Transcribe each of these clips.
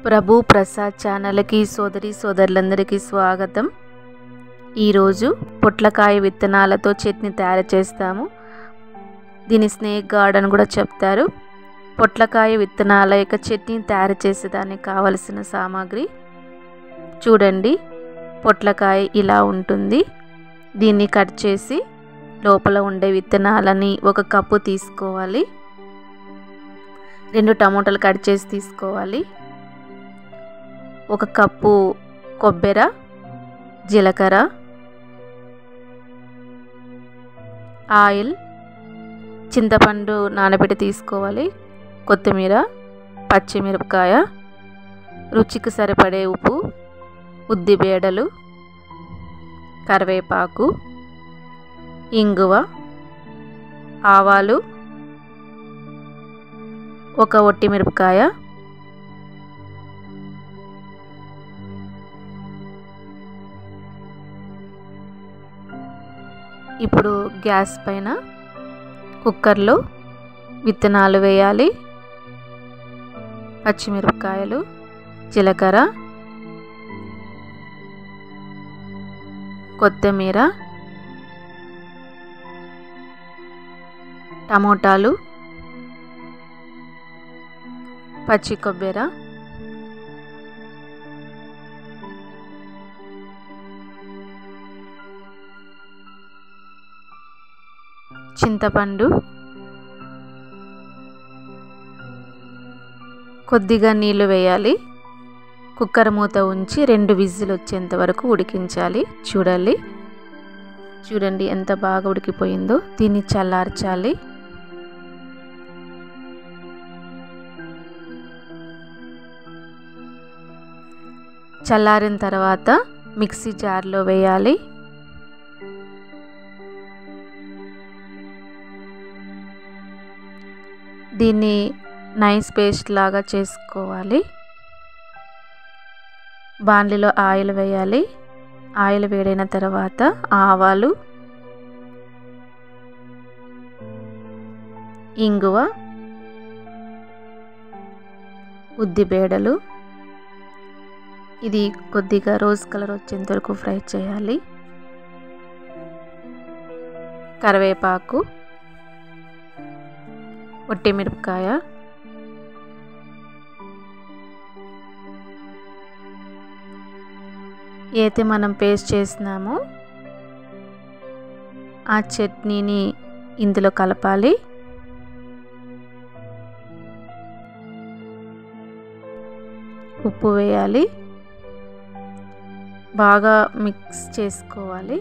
ప్రభు ప్రసాద్ ఛానల్కి సోదరి సోదరులందరికీ స్వాగతం ఈరోజు పొట్లకాయ విత్తనాలతో చట్నీ తయారు చేస్తాము దీని స్నేక్ గార్డెన్ కూడా చెప్తారు పొట్లకాయ విత్తనాల యొక్క చట్నీ తయారు చేసేదానికి కావలసిన సామాగ్రి చూడండి పొట్లకాయ ఇలా ఉంటుంది దీన్ని కట్ చేసి లోపల ఉండే విత్తనాలని ఒక కప్పు తీసుకోవాలి రెండు టమోటాలు కట్ చేసి తీసుకోవాలి ఒక కప్పు కొబ్బెర జీలకర్ర ఆయిల్ చింతపండు నానబెట్టి తీసుకోవాలి కొత్తిమీర పచ్చిమిరపకాయ రుచికి సరిపడే ఉప్పు ఉద్దిబేడలు కరివేపాకు ఇంగువ ఆవాలు ఒక ఒట్టి మిరపకాయ ఇప్పుడు గ్యాస్ పైన కుక్కర్లో విత్తనాలు వేయాలి పచ్చిమిరపకాయలు జీలకర్ర కొత్తిమీర టమోటాలు పచ్చి కొబ్బరి చింతపండు కొద్దిగా నీళ్ళు వేయాలి కుక్కర్ మూత ఉంచి రెండు విజిల్ వచ్చేంత వరకు ఉడికించాలి చూడాలి చూడండి ఎంత బాగా ఉడికిపోయిందో దీన్ని చల్లార్చాలి చల్లారిన తర్వాత మిక్సీ జార్లో వేయాలి దీన్ని నైస్ పేస్ట్ లాగా చేసుకోవాలి బాండ్లీలో ఆయిల్ వేయాలి ఆయిల్ వేడైన తర్వాత ఆవాలు ఇంగువ ఉద్దిబేడలు ఇది కొద్దిగా రోజ్ కలర్ వచ్చేంత వరకు ఫ్రై చేయాలి కరివేపాకు ఒట్టి మిరపకాయ ఏదైతే మనం పేస్ట్ చేసినామో ఆ చట్నీని ఇందులో కలపాలి ఉప్పు వేయాలి బాగా మిక్స్ చేసుకోవాలి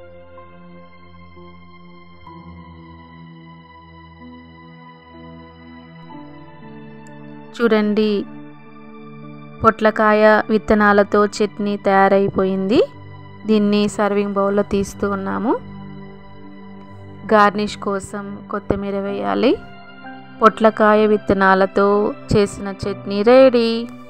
చూడండి పొట్లకాయ విత్తనాలతో చట్నీ తయారైపోయింది దీన్ని సర్వింగ్ బౌల్లో తీస్తూ ఉన్నాము గార్నిష్ కోసం కొత్తిమీర వేయాలి పొట్లకాయ విత్తనాలతో చేసిన చట్నీ రెడీ